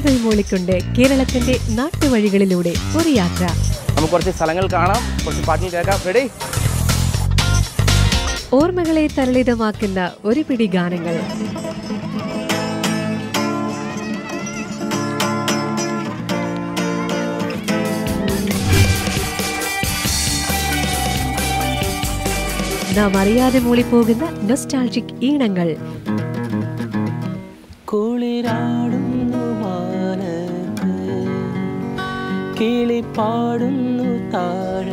ചിറകുകൾ മൂളിക്കൊണ്ട് കേരളത്തിന്റെ നാട്ടുവഴികളിലൂടെ ഒരു യാത്ര നമുക്ക് കുറച്ച് സ്ഥലങ്ങൾ കാണാം കുറച്ച് പാട്ടിന് കേൾക്കാം റെഡി ഓർമ്മകളെ തരളിതമാക്കുന്ന ഒരു പിടി ഗാനങ്ങൾ നാം അറിയാതെ മൂളിപ്പോകുന്ന നൊസ്റ്റാൾജിക് ഈണങ്ങൾ കുളിരാടുന്നു മാനത്ത് കിളി പാടുന്നു താഴത്ത്